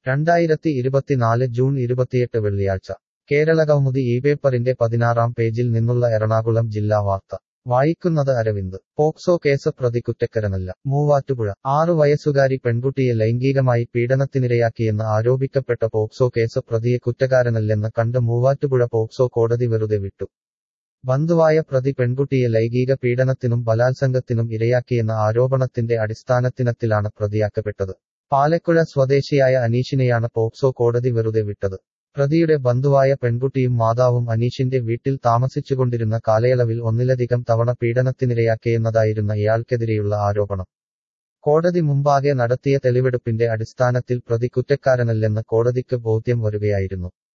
രണ്ടായിരത്തി ഇരുപത്തിനാല് ജൂൺ ഇരുപത്തിയെട്ട് വെള്ളിയാഴ്ച കേരള കൗമുദി ഈ പേപ്പറിന്റെ പതിനാറാം പേജിൽ നിന്നുള്ള എറണാകുളം ജില്ലാ വാർത്ത വായിക്കുന്നത് അരവിന്ദ് പോക്സോ കേസ് പ്രതി കുറ്റക്കാരനല്ല മൂവാറ്റുപുഴ ആറു വയസ്സുകാരി പെൺകുട്ടിയെ ലൈംഗികമായി പീഡനത്തിനിരയാക്കിയെന്ന് ആരോപിക്കപ്പെട്ട പോക്സോ കേസ് പ്രതിയെ കുറ്റക്കാരനല്ലെന്ന് കണ്ട് മൂവാറ്റുപുഴ പോക്സോ കോടതി വെറുതെ വിട്ടു ബന്ധുവായ പ്രതി പെൺകുട്ടിയെ ലൈംഗിക പീഡനത്തിനും ബലാത്സംഗത്തിനും ഇരയാക്കിയെന്ന ആരോപണത്തിന്റെ അടിസ്ഥാനത്തിനത്തിലാണ് പ്രതിയാക്കപ്പെട്ടത് പാലക്കുഴ സ്വദേശിയായ അനീഷിനെയാണ് പോക്സോ കോടതി വെറുതെ വിട്ടത് പ്രതിയുടെ ബന്ധുവായ പെൺകുട്ടിയും മാതാവും അനീഷിന്റെ വീട്ടിൽ താമസിച്ചുകൊണ്ടിരുന്ന കാലയളവിൽ ഒന്നിലധികം തവണ പീഡനത്തിനിരയാക്കിയെന്നതായിരുന്ന ഇയാൾക്കെതിരെയുള്ള ആരോപണം കോടതി മുമ്പാകെ നടത്തിയ തെളിവെടുപ്പിന്റെ അടിസ്ഥാനത്തിൽ പ്രതി കുറ്റക്കാരനല്ലെന്ന് കോടതിക്ക് ബോധ്യം വരുകയായിരുന്നു